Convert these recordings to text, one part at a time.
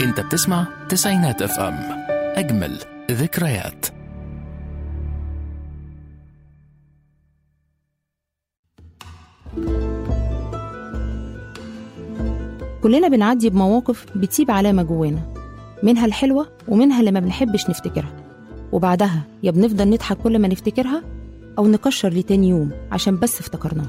انت بتسمع تسعينات اف ام اجمل ذكريات كلنا بنعدي بمواقف بتسيب علامة جوانا منها الحلوة ومنها اللي ما بنحبش نفتكرها وبعدها يا بنفضل نضحك كل ما نفتكرها أو نكشر لتاني يوم عشان بس افتكرناها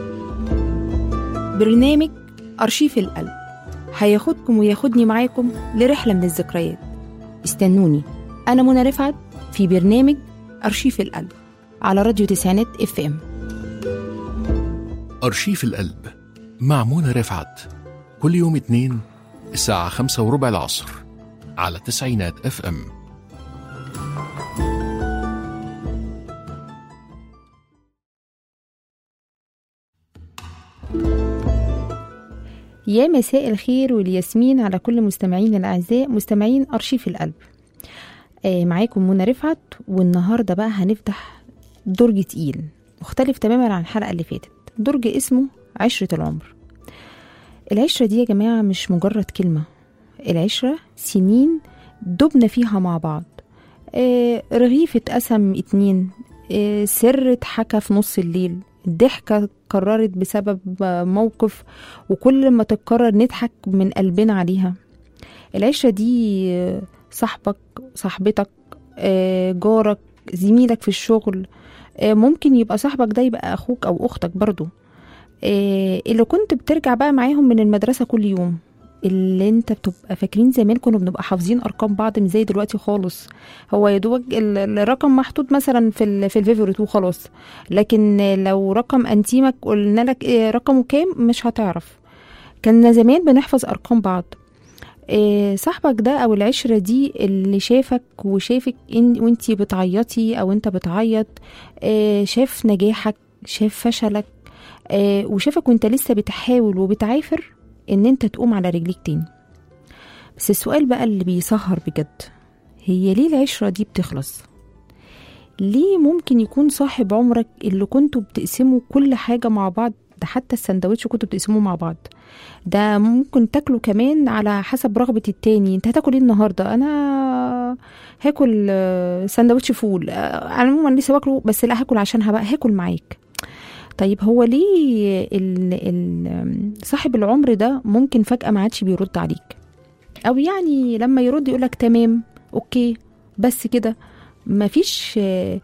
برنامج أرشيف القلب هياخدكم وياخدني معاكم لرحلة من الذكريات استنوني أنا منى رفعت في برنامج أرشيف القلب على راديو تسعينات اف ام أرشيف القلب مع منى رفعت كل يوم اتنين الساعة خمسة وربع العصر على تسعينات اف ام يا مساء الخير والياسمين على كل مستمعين الأعزاء مستمعين أرشيف القلب آه معاكم منى رفعت والنهاردة بقى هنفتح درج تقيل مختلف تماما عن الحلقة اللي فاتت درج اسمه عشرة العمر العشرة دي يا جماعة مش مجرد كلمة العشرة سنين دبنا فيها مع بعض آه رغيف اتقسم اتنين آه سر اتحكى في نص الليل الضحكة اتكررت بسبب موقف وكل ما تتكرر نضحك من قلبنا عليها العشرة دي صاحبك صاحبتك جارك زميلك في الشغل ممكن يبقى صاحبك ده يبقى أخوك أو أختك برضو اللي كنت بترجع بقى معاهم من المدرسة كل يوم اللي انت بتبقى فاكرين زمان كنا بنبقى حافظين ارقام بعض مش زي دلوقتي خالص هو يا دوبك الرقم محطوط مثلا في ال في الفيفوريت وخلاص لكن لو رقم انتيمك قلنا لك ايه رقمه كام مش هتعرف كان زمان بنحفظ ارقام بعض إيه صاحبك ده او العشره دي اللي شافك وشافك إن وانتي بتعيطي او انت بتعيط إيه شاف نجاحك شاف فشلك إيه وشافك وانت لسه بتحاول وبتعافر ان انت تقوم على رجليك تاني بس السؤال بقى اللي بيسهر بجد هي ليه العشرة دي بتخلص ليه ممكن يكون صاحب عمرك اللي كنتوا بتقسموا كل حاجة مع بعض ده حتى السندوتش كنتوا بتقسموه مع بعض ده ممكن تاكلوا كمان على حسب رغبة التاني انت هتاكل ايه النهاردة انا هاكل سندوتش فول انا عموما لسه باكله بس لا هاكل عشان هبقى هاكل معاك طيب هو ليه ال ال صاحب العمر ده ممكن فجأة ما عادش بيرد عليك أو يعني لما يرد يقولك تمام أوكي بس كده مفيش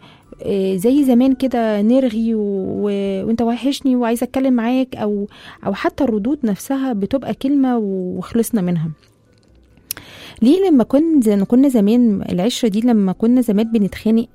زي زمان كده نرغي و... وانت وحشني وعايزه اتكلم معاك او او حتى الردود نفسها بتبقى كلمه وخلصنا منها ليه لما كنا كنا زمان العشره دي لما كنا زمان بنتخانق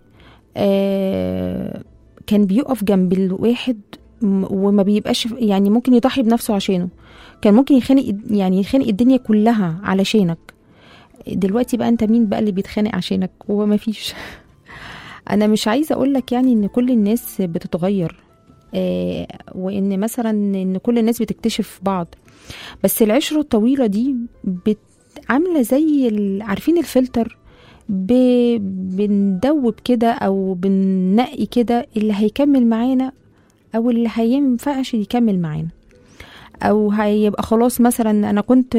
آه كان بيقف جنب الواحد وما بيبقاش يعني ممكن يضحي بنفسه عشانه كان ممكن يخانق يعني يخانق الدنيا كلها علشانك دلوقتي بقى انت مين بقى اللي بيتخانق عشانك هو ما فيش انا مش عايزه اقول لك يعني ان كل الناس بتتغير آه وان مثلا ان كل الناس بتكتشف بعض بس العشره الطويله دي بت عامله زي عارفين الفلتر ب... بندوب كده او بننقي كده اللي هيكمل معانا او اللي هينفعش يكمل معانا او هيبقى خلاص مثلا انا كنت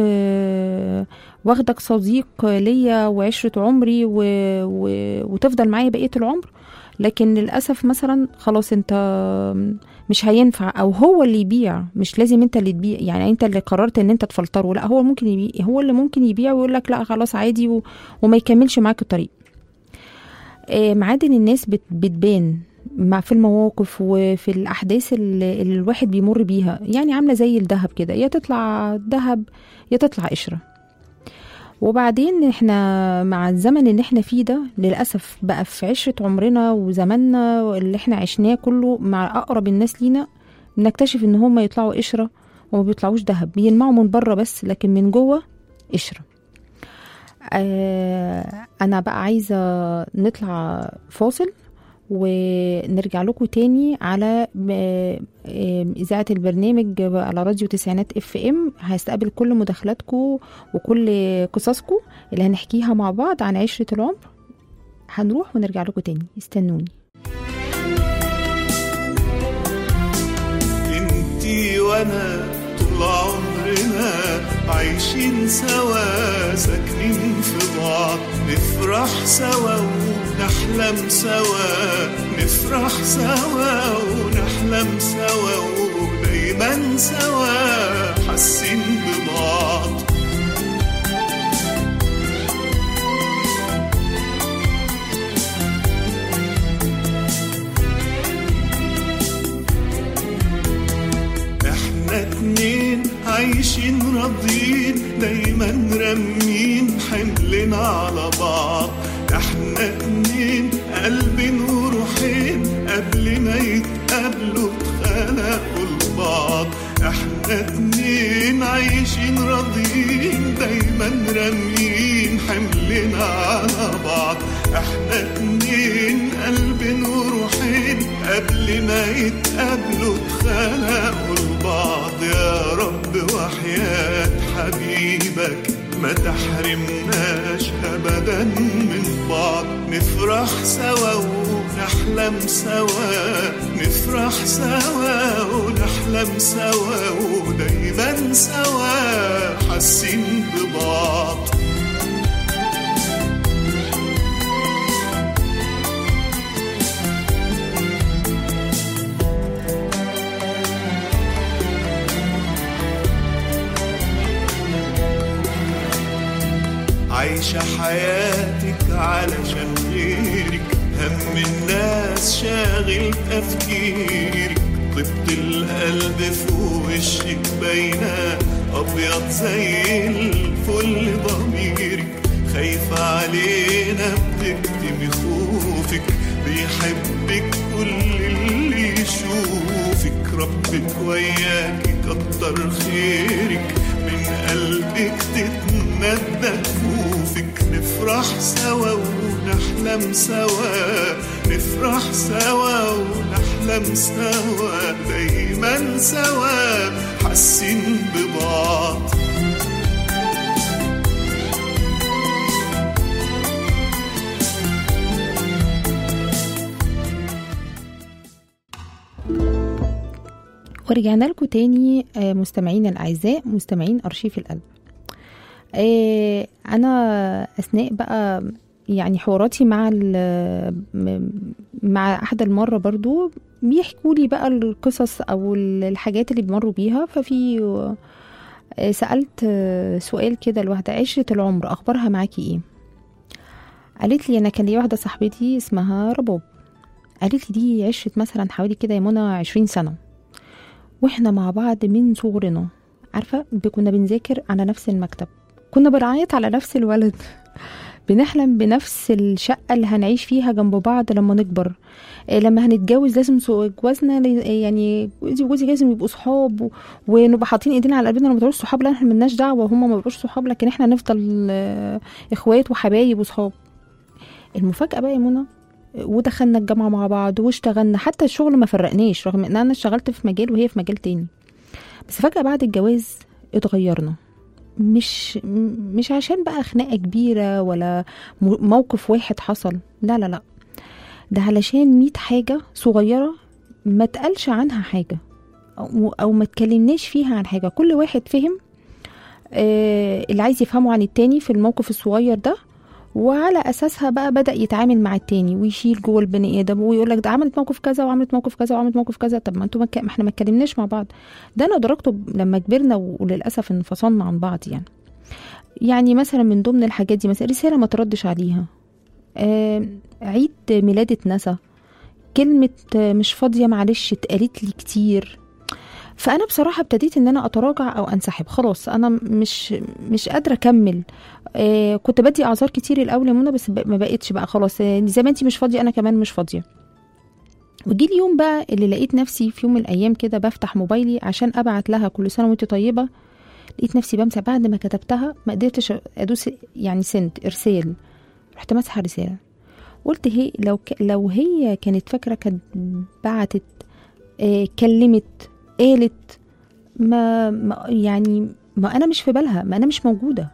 واخدك صديق ليا وعشرة عمري و... و... وتفضل معايا بقية العمر لكن للأسف مثلا خلاص انت مش هينفع او هو اللي يبيع مش لازم انت اللي تبيع يعني انت اللي قررت ان انت تفلتره لا هو ممكن يبيع هو اللي ممكن يبيع ويقول لك لا خلاص عادي و... وما يكملش معاك الطريق آه معادن الناس بت... بتبان مع في المواقف وفي الاحداث اللي, اللي الواحد بيمر بيها يعني عامله زي الذهب كده يا تطلع ذهب يا تطلع قشره وبعدين احنا مع الزمن اللي احنا فيه ده للاسف بقى في عشره عمرنا وزماننا اللي احنا عشناه كله مع اقرب الناس لينا بنكتشف ان هم يطلعوا قشره وما بيطلعوش ذهب بيلمعوا من بره بس لكن من جوه قشره آه انا بقى عايزه نطلع فاصل ونرجع لكم تاني على إذاعة البرنامج على راديو تسعينات اف ام هستقبل كل مداخلاتكم وكل قصصكم اللي هنحكيها مع بعض عن عشرة العمر هنروح ونرجع لكم تاني استنوني انتي وانا طول عمرنا عايشين سوا ساكنين في بعض نفرح سوا ونحلم سوا نفرح سوا ونحلم سوا ودايما سوا حاسين ببعض احنا اتنين عايشين راضيين دايما رامين حملنا على بعض احنا اتنين قلب وروحين قبل ما يتقابلوا اتخلقوا لبعض احنا اتنين عايشين راضيين دايما رامين حملنا على بعض احنا اتنين قلب وروحين قبل ما يتقابلوا اتخلقوا لبعض يا رب وحياة حبيبك ما تحرمناش ابدا من بعض نفرح سوا ونحلم سوا نفرح سوا ونحلم سوا ودايما سوا حاسين ببعض عايشة حياتك علشان غيرك هم الناس شاغل تفكيرك طبت القلب في وشك باينة أبيض زي الفل ضميرك خايفة علينا بتكتمي خوفك بيحبك كل اللي يشوفك ربك وياك كتر خيرك من قلبك تتندى كفوفك نفرح سوا ونحلم سوا نفرح سوا ونحلم سوا دايما سوا حاسين ببعض ورجعنا لكم تاني آه، مستمعينا الاعزاء مستمعين ارشيف القلب آه، انا اثناء بقى يعني حواراتي مع ال- م- مع احد المره برضو بيحكوا لي بقى القصص او ال- الحاجات اللي بيمروا بيها ففي آه، سالت آه، سؤال كده لواحده عشره العمر اخبارها معاكي ايه قالت لي انا كان لي واحده صاحبتي اسمها رباب قالت لي دي عشره مثلا حوالي كده يا منى عشرين سنه واحنا مع بعض من صغرنا عارفه ب- كنا بنذاكر على نفس المكتب كنا بنعيط على نفس الولد بنحلم بنفس الشقة اللي هنعيش فيها جنب بعض لما نكبر إيه لما هنتجوز لازم سو- جوازنا لي- يعني جوزي وجوزي لازم يبقوا صحاب و- ونبقى حاطين ايدينا على قلبنا لما تبقوش صحاب لا احنا ملناش دعوه وهم ما بيبقوش صحاب لكن احنا نفضل آه، اخوات وحبايب وصحاب المفاجاه بقى يا منى ودخلنا الجامعه مع بعض واشتغلنا حتى الشغل ما فرقناش رغم ان انا اشتغلت في مجال وهي في مجال تاني بس فجاه بعد الجواز اتغيرنا مش م- مش عشان بقى خناقه كبيره ولا م- موقف واحد حصل لا لا لا ده علشان ميت حاجه صغيره ما تقالش عنها حاجه او أو ما تكلمناش فيها عن حاجه كل واحد فهم آه اللي عايز يفهمه عن التاني في الموقف الصغير ده وعلى اساسها بقى بدا يتعامل مع التاني ويشيل جوه البني ادم ويقول لك ده عملت موقف كذا وعملت موقف كذا وعملت موقف كذا طب ما انتوا ما ك- ما احنا ما اتكلمناش مع بعض ده انا ادركته ب- لما كبرنا و- وللاسف انفصلنا عن بعض يعني يعني مثلا من ضمن الحاجات دي مثلا رساله ما تردش عليها آه عيد ميلاد اتنسى كلمة آه، مش فاضية معلش اتقالت لي كتير فأنا بصراحة ابتديت إن أنا أتراجع أو أنسحب خلاص أنا مش مش قادرة أكمل آه كنت بدي أعذار كتير الأول يا منى بس ب- ما بقتش بقى خلاص آه، زي ما أنتي مش فاضية أنا كمان مش فاضية وجي اليوم بقى اللي لقيت نفسي في يوم من الأيام كده بفتح موبايلي عشان أبعت لها كل سنة وأنت طيبة لقيت نفسي بمسح بعد ما كتبتها ما قدرتش أدوس يعني سند إرسال رحت ماسحة الرسالة قلت هي لو ك... لو هي كانت فاكرة كانت بعتت آه كلمت قالت ما, ما يعني ما انا مش في بالها ما انا مش موجوده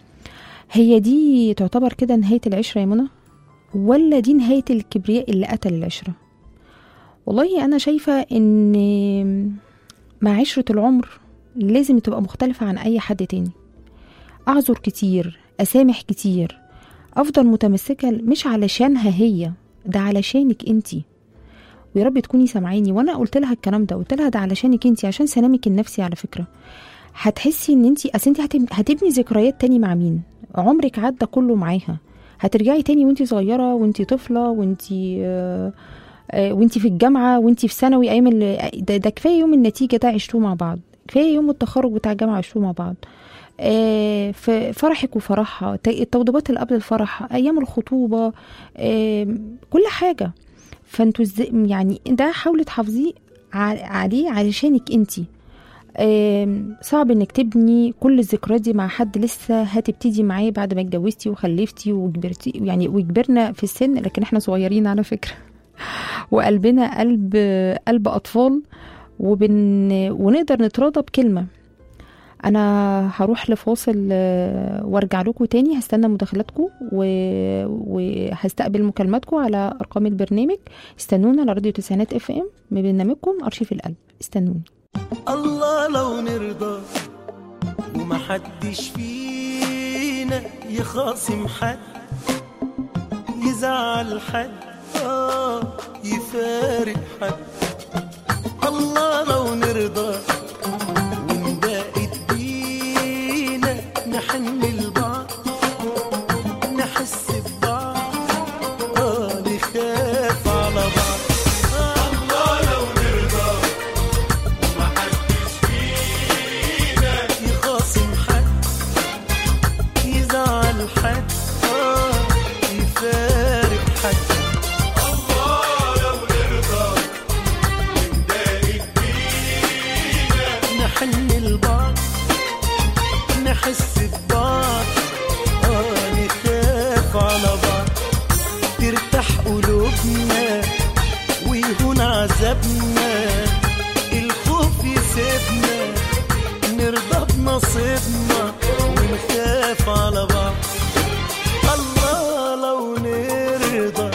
هي دي تعتبر كده نهايه العشره يا منى ولا دي نهايه الكبرياء اللي قتل العشره والله انا شايفه ان مع عشره العمر لازم تبقى مختلفة عن أي حد تاني أعذر كتير أسامح كتير أفضل متمسكة مش علشانها هي ده علشانك انتي ويا رب تكوني سامعاني وانا قلت لها الكلام ده قلت لها ده علشانك انتي عشان سلامك النفسي على فكره هتحسي ان انتي اصل انتي هتب- هتبني ذكريات تاني مع مين عمرك عدى كله معاها هترجعي تاني وانتي صغيره وانتي طفله وانتي آه آه، وانتي في الجامعه وانتي في ثانوي ايام اللي ده, ده كفايه يوم النتيجه ده عشتوه مع بعض كفايه يوم التخرج بتاع الجامعه عشتوه مع بعض آه، في فرحك وفرحها ت- التوضيبات اللي قبل الفرح ايام الخطوبه آه، كل حاجه فانتوا ازاي يعني ده حاولي تحافظيه ع- عليه علشانك انتي آم، صعب انك تبني كل الذكريات دي مع حد لسه هتبتدي معاه بعد ما اتجوزتي وخلفتي وكبرتي يعني وكبرنا في السن لكن احنا صغيرين على فكره وقلبنا قلب قلب اطفال وبن ونقدر نتراضى بكلمه انا هروح لفاصل آه، وارجع لكم تاني هستنى مداخلاتكم و... وهستقبل مكالماتكم على ارقام البرنامج استنونا على راديو تسعينات اف ام من برنامجكم ارشيف القلب استنوني الله لو نرضى ومحدش فينا يخاصم حد يزعل حد آه يفارق حد الله لو نرضى ونبقت بينا نحن لبعض نحس ببعض آه نخاف على بعض الله لو نرضى يخاصم حد يزعل حد آه يفارق حد الله لو نرضى نحن لبعض نحس ببعض آه نخاف على بعض ترتاح قلوبنا ويهون عذابنا الخوف يسيبنا نرضى بنصيبنا ونخاف على بعض الله لو نرضى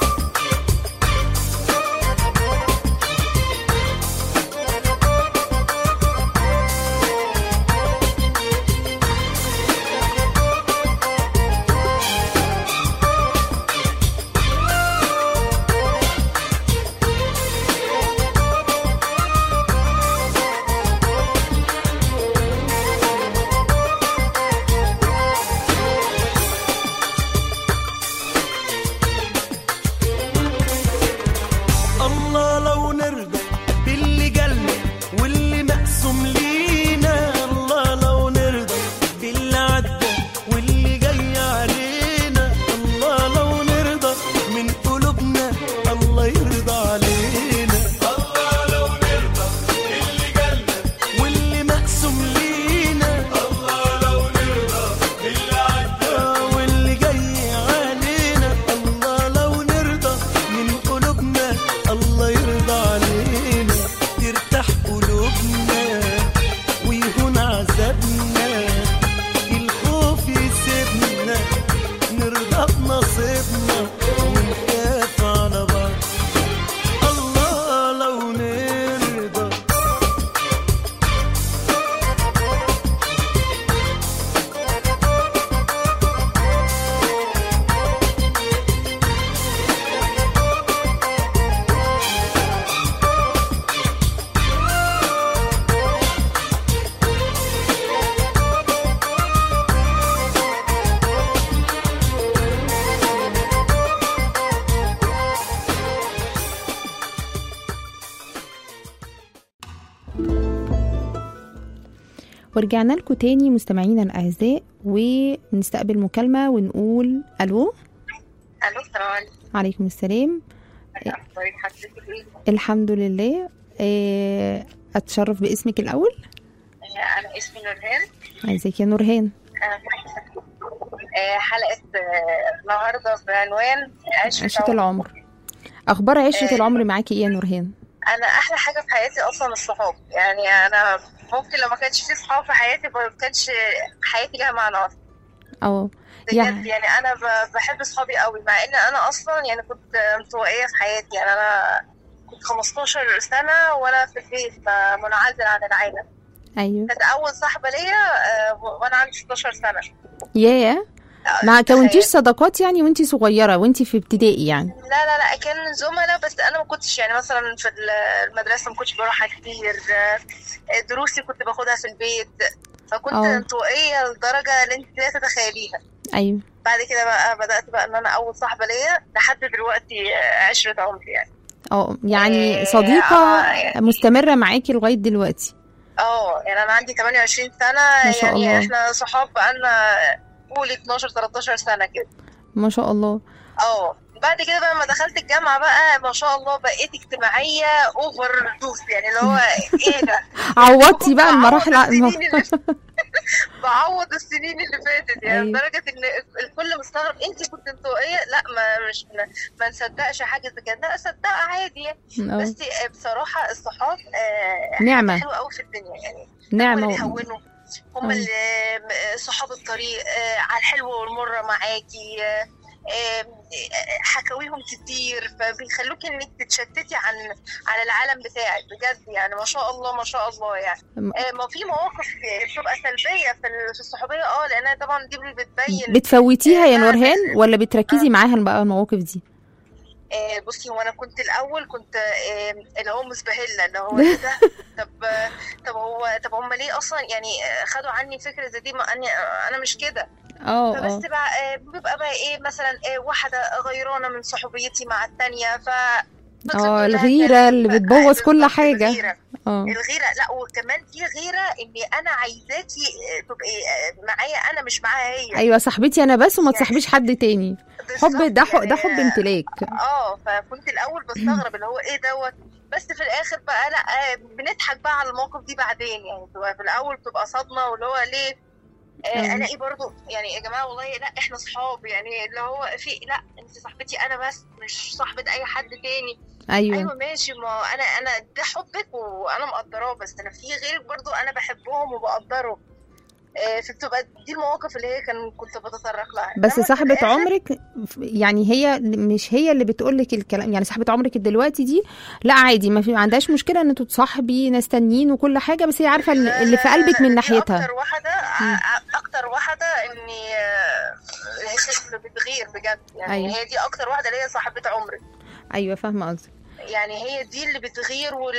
الله لو نرضى باللي جالنا واللي مقسوم لينا الله لو نرضى باللي عدى واللي جاي علينا الله لو نرضى من قلوبنا الله يرضى علينا الله لو نرضى باللي جالنا واللي مقسوم لينا الله لو نرضى باللي عدى واللي جاي علينا الله لو نرضى من قلوبنا الله يرضى علينا ترتاح قلوبنا ويهون عذابنا الخوف يسيبنا نرضى بنصيبنا ونخاف على بعض الله لو نرضى ورجعنا لكم تاني مستمعينا الاعزاء ونستقبل مكالمه ونقول الو الو السلام عليكم عليكم السلام اخبارك حضرتك ايه؟ الحمد لله آه، اتشرف باسمك الاول آه، انا اسمي نورهان عايزاك يا نورهان آه، آه، حلقه آه، النهارده بعنوان عشرة عشرة العمر اخبار عشرة آه. العمر معاكي ايه يا نورهان انا احلى حاجه في حياتي اصلا الصحاب يعني انا ممكن لو ما كانش في صحاب في حياتي ما كانش حياتي لها معنى اصلا اه بجد يعني يعني انا ب- بحب صحابي قوي مع ان انا اصلا يعني كنت انطوائيه في حياتي يعني انا كنت 15 سنه وانا في البيت منعزل عن العالم ايوه كانت اول صاحبه ليا آه، وانا عندي 16 سنه ياه آه، ما كونتيش تخيل. صداقات يعني وانتي صغيره وانتي في ابتدائي يعني لا لا لا كان زملاء بس انا ما كنتش يعني مثلا في المدرسه ما كنتش بروحها كتير آه، دروسي كنت باخدها في البيت فكنت اه. انطوائيه لدرجه اللي انت لا تتخيليها ايوه بعد كده بقى بدات بقى ان انا اول صاحبه ليا لحد دلوقتي آه، عشره عمري يعني اه يعني إيه، صديقه آه، يعني- مستمره معاكي لغايه دلوقتي اه يعني انا عندي 28 سنه ما شاء يعني الله. احنا صحاب بقالنا قولي 12 13 سنه كده ما شاء الله اه بعد كده بقى لما دخلت الجامعه بقى ما شاء الله بقيت اجتماعيه اوفر دوس يعني اللي هو ايه ده عوضتي بقى المراحل بعوض السنين اللي بعوض السنين اللي فاتت يعني أيوة. لدرجه ان الكل مستغرب انت كنت انطوائيه لا ما مش ما, ما نصدقش حاجه زي كده لا صدقها عادي يعني. اه بس بصراحه الصحاب آه، نعمة. حلوه قوي في الدنيا يعني هم نعمه اللي و... بيهونوا هم آه. اللي م- صحاب الطريق آه، على الحلوة والمرة معاكي آه، آه، حكاويهم كتير فبيخلوكي انك تتشتتي عن عن العالم بتاعك بجد يعني ما شاء الله ما شاء الله يعني م- آه، ما في مواقف بتبقى سلبية في ال- في الصحوبية اه لانها طبعا دي اللي بتبين بتفوتيها يا آه، نورهان بس- ولا بتركزي معاها بقى المواقف دي آه، بصي هو انا كنت الاول كنت آه، اللي هو مسبهله اللي هو ايه ده طب آه، طب هو طب هم ليه اصلا يعني آه، خدوا عني فكره زي دي ما اني آه، انا مش كده اه فبس اه بقى آه، بيبقى بقى ايه مثلا آه، واحده غيرانه من صحوبيتي مع التانية ف اه الغيره اللي بتبوظ كل حاجه الغيرة. اه الغيرة لا وكمان في غيرة اني انا عايزاكي آه، تبقي آه، معايا انا مش معاها هي ايوه صاحبتي انا بس وما تصاحبيش حد تاني حب بالظبط ده حب ده يعني، حب امتلاك اه فكنت الاول بستغرب اللي هو ايه دوت بس في الاخر بقى لا آه، بنضحك بقى على المواقف دي بعدين يعني بتبقى في الاول بتبقى صدمه واللي هو ليه آه. آه الاقي برضو يعني يا جماعه والله لا احنا صحاب يعني اللي هو في لا انت صاحبتي انا بس مش صاحبه اي حد تاني ايوه ايوه ماشي ما انا انا ده حبك وانا مقدراه بس انا في غيرك برضو انا بحبهم وبقدرهم آه، فبتبقى دي المواقف اللي هي كان كنت بتطرق لها بس إنما في صاحبة الآخر- عمرك يعني هي مش هي اللي بتقولك الكلام يعني صاحبة عمرك دلوقتي دي لا عادي ما في ما عندهاش مشكلة ان انتوا تصاحبي ناس تانيين وكل حاجة بس هي عارفة إن لا اللي في لا قلبك لا، من دي ناحيتها اكتر واحده ع- اكتر واحده اني آه، هي اللي بتغير بجد يعني أيوة. هي دي اكتر واحده اللي هي صاحبه عمري ايوه فاهمة قصدك يعني هي دي اللي بتغير وال...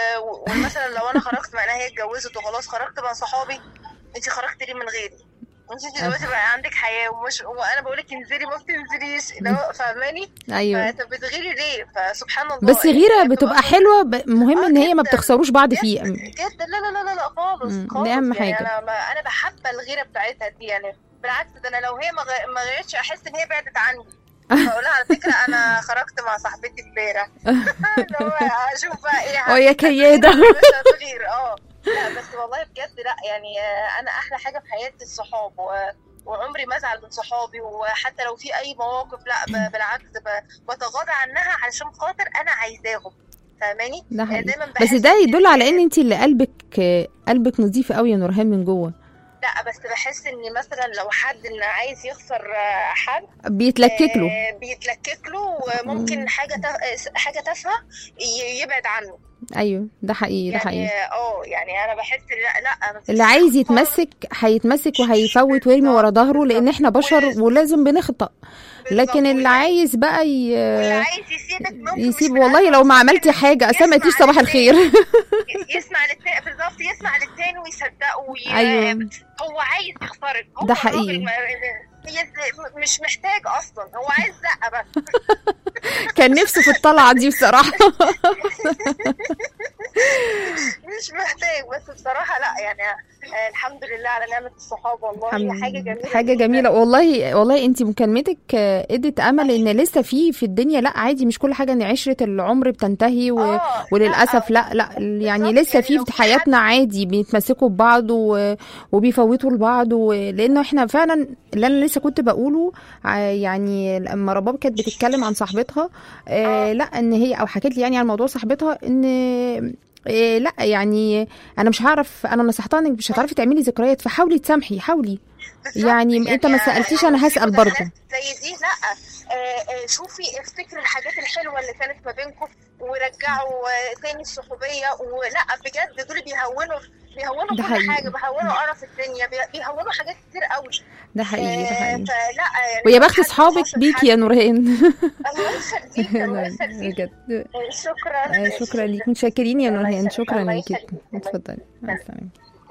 ومثلا لو انا خرجت مع انها هي اتجوزت وخلاص خرجت مع صحابي انت خرجت ليه من غيري انت دلوقتي بقى عندك حياه ومش وانا بقول لك انزلي ما بتنزليش اللي هو فاهماني ايوه فانت بتغيري ليه فسبحان الله بس يعني غيرة هي بتبقى أصلاً- حلوة ب- مهم آه ان هي ما جداً. بتخسروش بعض فيه جدا لا لا لا لا لا خالص مم، دي خالص أهم يعني حاجة. انا ما انا بحب الغيره بتاعتها دي يعني بالعكس ده انا لو هي ما غ- ما غيرتش احس ان هي بعدت عني بقول لها على فكره انا خرجت مع صاحبتي امبارح اللي هو اشوف بقى ايه اه يا كيادة مش هتغير اه لا بس والله بجد لا يعني آه، انا احلى حاجه في حياتي الصحاب و... وعمري ما ازعل من صحابي وحتى لو في اي مواقف لا ب- بالعكس ب... بتغاضى عنها علشان خاطر انا عايزاهم فاهماني؟ ده يعني حقيقي دايما بس بحس ده إن- يدل على ان انت اللي قلبك قلبك نظيف قوي يا نورهان من جوه لا بس بحس ان مثلا لو حد ان عايز يخسر آه، حد بيتلكك له آه، بيتلكك له وممكن حاجه تف... حاجه تافهه ي- يبعد عنه ايوه ده حقيقي ده حقيقي يعني اه يعني انا بحس لا لا مفيش اللي عايز خالص. يتمسك هيتمسك وهيفوت ويرمي ورا ظهره لان احنا بشر بالظبط. ولازم بنخطأ بالظبط. لكن اللي عايز بقى ي... واللي عايز يسيبك ممكن مش يسيب من والله قلبه، لو ما ممكن عملتي حاجة أسامة ما يسمع تقوليش صباح للتاني. الخير ي- يسمع للتاني بالظبط يسمع للتاني ويصدقه وي... أيوة. هو عايز يخسرك هو ده الراجل حقيقي. ما... هي مش محتاج اصلا هو عايز زقه بس كان نفسه في الطلعة دي بصراحة مش محتاج بس بصراحه لا يعني آه، الحمد لله على نعمه الصحاب والله الحمد حاجه جميله حاجة جداً. جميلة والله والله انت مكالمتك آه، ادت امل ان لسه في في الدنيا لا عادي مش كل حاجة ان عشرة العمر بتنتهي و... آه، وللاسف لا لا يعني بالظبط، لسه يعني في لو في في حياتنا عادي بيتمسكوا ببعض و... وبيفوتوا لبعض و... لانه احنا فعلا اللي انا لسه كنت بقوله ع- يعني لما رباب كانت بتتكلم عن صاحبتها آه آه. لا ان هي او حكت لي يعني عن موضوع صاحبتها ان إيه لا يعني انا مش هعرف انا نصحتها انك مش هتعرفي تعملي ذكريات فحاولي تسامحي حاولي بالظبط يعني أنت ما سألتيش، أنا في هسأل برضه. مداخلات زي دي لا آه، آه، شوفي افتكري الحاجات الحلوه اللي كانت ما بينكم ورجعوا آه، تاني الصحوبيه ولا بجد دول بيهونوا بيهونوا ده كل حقيقي. حاجه بيهونوا قرف الدنيا بي- بيهونوا حاجات كتير قوي ده حقيقي ده آه، حقيقي فلا يعني ويا لو بخت حد صحابك خاصم بيكي حد- يا نورهان الله يخليك الله يخليك بجد آه، شكرا آه، شكرا ليك متشكرين يا الله نورهان يخليك، شكرا الله ليكي يخليك. اتفضلي مع السلامه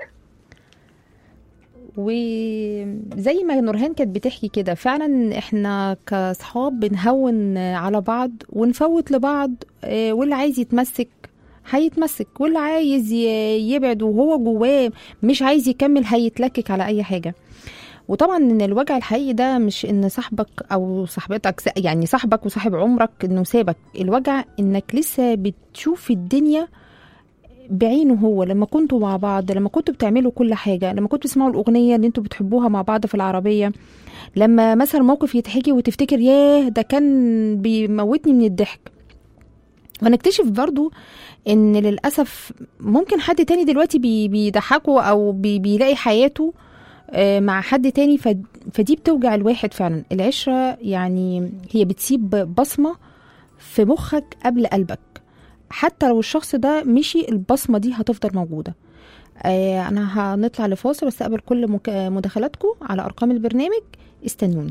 وزي ما نورهان كانت بتحكي كده فعلا احنا كاصحاب بنهون على بعض ونفوت لبعض آه، واللي عايز يتمسك هيتمسك واللي عايز ي- يبعد وهو جواه مش عايز يكمل هيتلكك على اي حاجه وطبعا ان الوجع الحقيقي ده مش ان صاحبك او صاحبتك س- يعني صاحبك وصاحب عمرك انه سابك الوجع انك لسه بتشوف الدنيا بعينه هو لما كنتوا مع بعض لما كنتوا بتعملوا كل حاجة لما كنتوا تسمعوا الأغنية اللي انتوا بتحبوها مع بعض في العربية لما مثلا موقف يتحكي وتفتكر ياه ده كان بيموتني من الضحك ونكتشف برضو ان للأسف ممكن حد تاني دلوقتي بي بيضحكه او بي بيلاقي حياته آه، مع حد تاني ف- فدي بتوجع الواحد فعلا العشرة يعني هي بتسيب بصمة في مخك قبل قلبك حتى لو الشخص ده مشي البصمة دي هتفضل موجودة آه أنا هنطلع لفاصل واستقبل كل مك- مداخلاتكم على أرقام البرنامج استنوني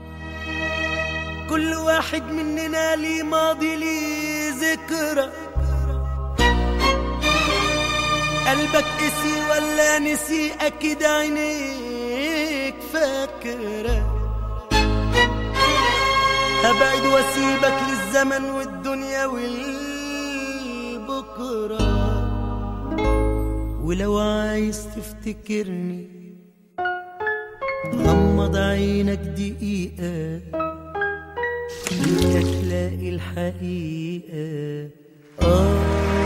كل واحد مننا ليه ماضي ليه ذكرى قلبك قسي ولا نسي اكيد عينيك فاكرة هبعد واسيبك للزمن والدنيا والبكرة ولو عايز تفتكرني غمض عينك دقيقة بدك تلاقي الحقيقة آه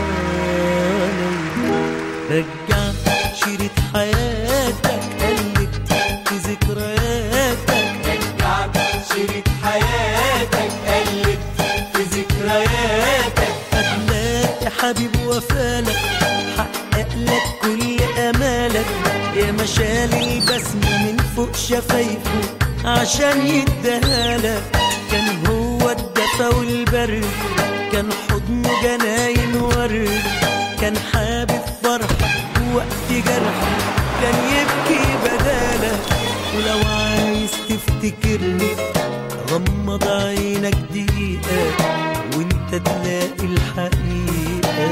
لو رجعت شريط حياتك قلبت في ذكرياتك رجعت شريط حياتك قلبت في ذكرياتك هتلاقي حبيب وفالك حقق لك كل امالك يا مشال البسمة من فوق شفايفه عشان يديهالك كان هو الدفا والبرد كان حضنه جناين ورد كان حابب فرحة وقت جرحه كان يبكي بدالك ولو عايز تفتكرني غمض عينك دقيقة وانت تلاقي الحقيقة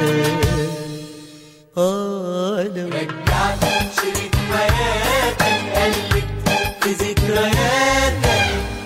آه لو رجعت شريط حياتك قلبت في ذكرياتك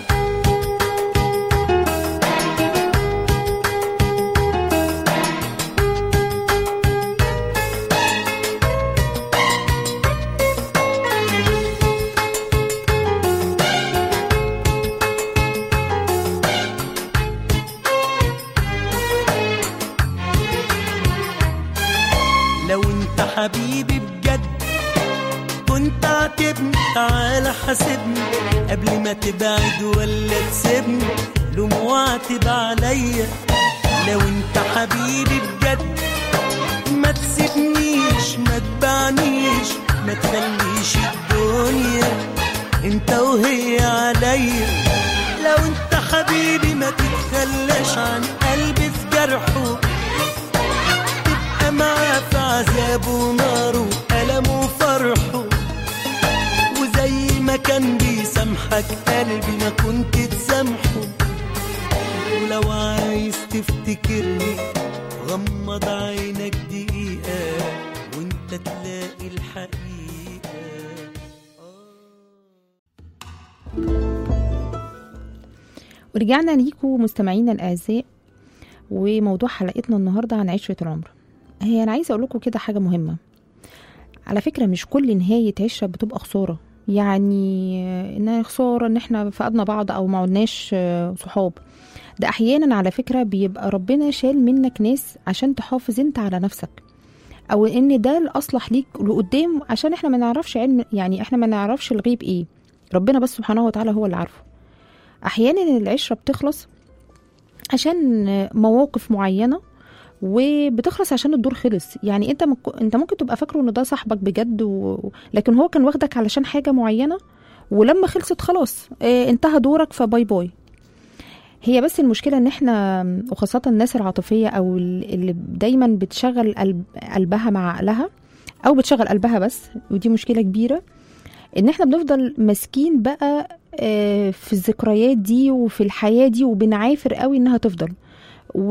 لو انت حبيبي بجد كنت عاتبني تعالى حاسبني قبل ما تبعد ولا تسيبني لوم واعتب عليا لو انت حبيبي بجد ما تسيبنيش ما تبعنيش ما تخليش الدنيا انت وهي عليا لو انت حبيبي ما تتخلاش عن قلبي في جرحه تبقى معاه في عذابه وناره وألمه وفرحه وزي ما كان بيسامحك قلبي ما كنت تسامحه ولو عايز تفتكرني غمض عينك دقيقة وانت تلاقي الحقيقة ورجعنا ليكم مستمعينا الأعزاء وموضوع حلقتنا النهاردة عن عشرة العمر هي أنا عايزة أقول لكم كده حاجة مهمة على فكرة مش كل نهاية عشرة بتبقى خسارة يعني إنها خسارة إن إحنا فقدنا بعض أو ما عدناش آه، صحاب ده أحيانا على فكرة بيبقى ربنا شال منك ناس عشان تحافظ أنت على نفسك أو إن ده الأصلح ليك لقدام عشان إحنا ما نعرفش علم يعني إحنا ما نعرفش الغيب إيه ربنا بس سبحانه وتعالى هو اللي عارفه احيانا العشره بتخلص عشان مواقف معينه وبتخلص عشان الدور خلص يعني انت مك... انت ممكن تبقى فاكره ان ده صاحبك بجد و... لكن هو كان واخدك علشان حاجه معينه ولما خلصت خلاص آه، انتهى دورك فباي باي هي بس المشكلة ان احنا وخاصة الناس العاطفية او ال- اللي دايما بتشغل قلب قلبها مع عقلها او بتشغل قلبها بس ودي مشكلة كبيرة ان احنا بنفضل ماسكين بقى آه، في الذكريات دي وفي الحياة دي وبنعافر قوي انها تفضل و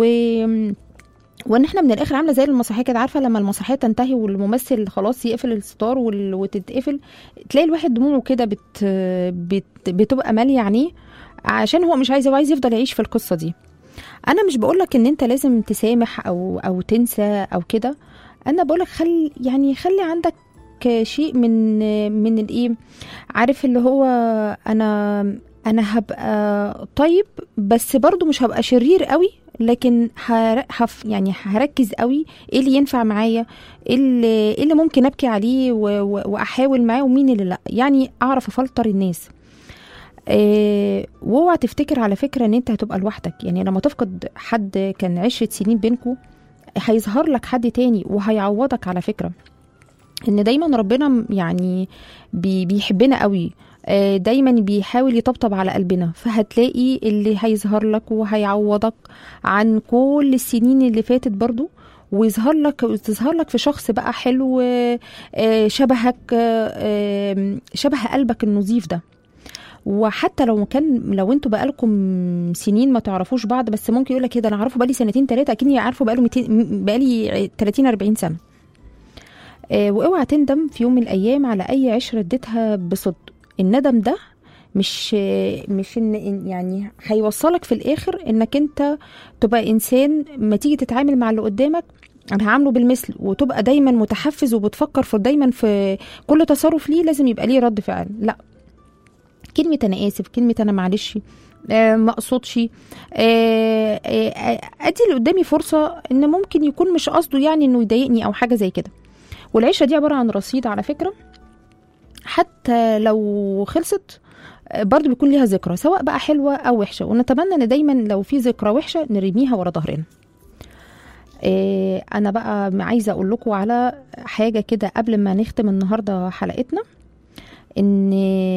وان احنا من الاخر عامله زي المسرحيه كده عارفه لما المسرحيه تنتهي والممثل خلاص يقفل الستار وال- وتتقفل تلاقي الواحد دموعه كده بت... بت... بتبقى ماليه عينيه عشان هو مش عايز هو عايز يفضل يعيش في القصه دي انا مش بقولك ان انت لازم تسامح او او تنسى او كده انا بقولك خلي يعني خلي عندك شيء من من الايه عارف اللي هو انا انا هبقى طيب بس برضو مش هبقى شرير قوي لكن هر... هف يعني هركز قوي ايه اللي ينفع معايا ايه اللي, إيه اللي ممكن ابكي عليه و... و... واحاول معاه ومين اللي لا يعني اعرف افلتر الناس إيه واوعى تفتكر على فكره ان انت هتبقى لوحدك يعني لما تفقد حد كان عشرة سنين بينكم هيظهر لك حد تاني وهيعوضك على فكره ان دايما ربنا م- يعني بي بيحبنا قوي آه، دايما بيحاول يطبطب على قلبنا فهتلاقي اللي هيظهر لك وهيعوضك عن كل السنين اللي فاتت برضو ويظهر لك وتظهر لك في شخص بقى حلو آه، شبهك آه، آه، شبه قلبك النظيف ده وحتى لو كان لو انتوا بقالكم سنين ما تعرفوش بعض بس ممكن يقول لك كده انا عارفه بقالي سنتين ثلاثه اكني عارفه بقاله 200 بقالي 30 40 سنه آه، واوعى تندم في يوم من الايام على اي عشره اديتها بصدق الندم ده مش آه، مش ان إن- يعني هيوصلك في الاخر انك انت تبقى انسان ما تيجي تتعامل مع اللي قدامك انا هعامله بالمثل وتبقى دايما متحفز وبتفكر في دايما في كل تصرف ليه لازم يبقى ليه رد فعل لا كلمه انا اسف كلمه انا معلش آه، ما اقصدش آه، آه، ادي اللي قدامي فرصه ان ممكن يكون مش قصده يعني انه يضايقني او حاجه زي كده والعيشه دي عباره عن رصيد على فكره حتى لو خلصت آه، برضو بيكون ليها ذكرى سواء بقى حلوه او وحشه ونتمنى ان دايما لو في ذكرى وحشه نرميها ورا ظهرنا آه، انا بقى عايزه اقول لكم على حاجه كده قبل ما نختم النهارده حلقتنا ان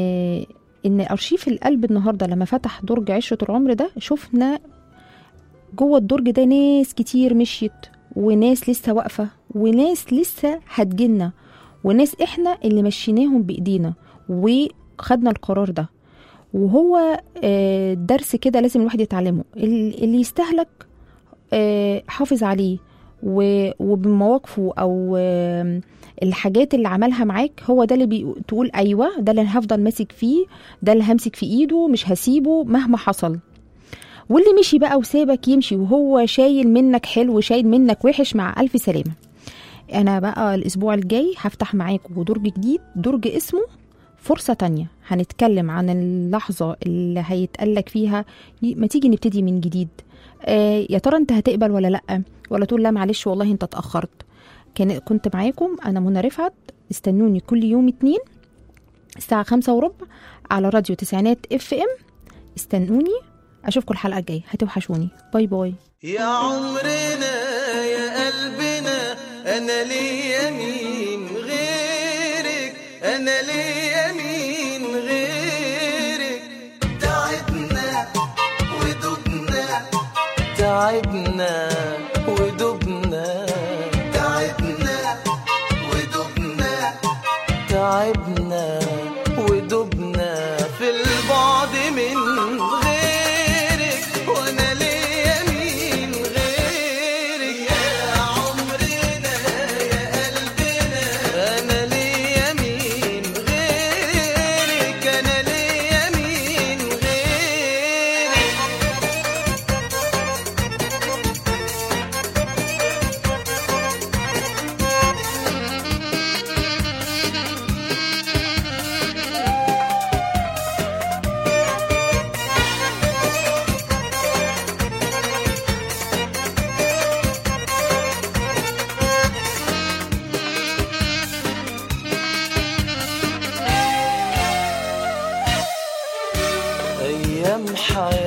ان ارشيف القلب النهارده لما فتح درج عشره العمر ده شفنا جوه الدرج ده ناس كتير مشيت وناس لسه واقفه وناس لسه هتجيلنا وناس احنا اللي مشيناهم بايدينا وخدنا القرار ده وهو آه، درس كده لازم الواحد يتعلمه ال- اللي يستهلك آه، حافظ عليه و- وبمواقفه او آه، الحاجات اللي عملها معاك هو ده اللي بي- تقول ايوه ده اللي أنا هفضل ماسك فيه ده اللي همسك في ايده مش هسيبه مهما حصل واللي مشي بقى وسابك يمشي وهو شايل منك حلو شايل منك وحش مع الف سلامه انا بقى الاسبوع الجاي هفتح معاكم درج جديد درج اسمه فرصة تانية هنتكلم عن اللحظة اللي هيتقالك فيها ي- ما تيجي نبتدي من جديد آه يا ترى انت هتقبل ولا لأ ولا تقول لا معلش والله انت اتأخرت كان كنت معاكم انا منى رفعت استنوني كل يوم اتنين الساعة خمسة وربع على راديو تسعينات اف ام استنوني اشوفكم الحلقة الجاية هتوحشوني باي باي يا عمرنا يا قلبنا انا ليا مين غيرك انا ليا مين غيرك تعبنا ودبنا تعبنا ودبنا تعبنا ودبنا تعبنا ودبنا في البعد من غيرك وانا ليا مين غيرك يا عمرنا يا قلبنا انا ليا مين غيرك انا ليا مين غيرك أيام حياتي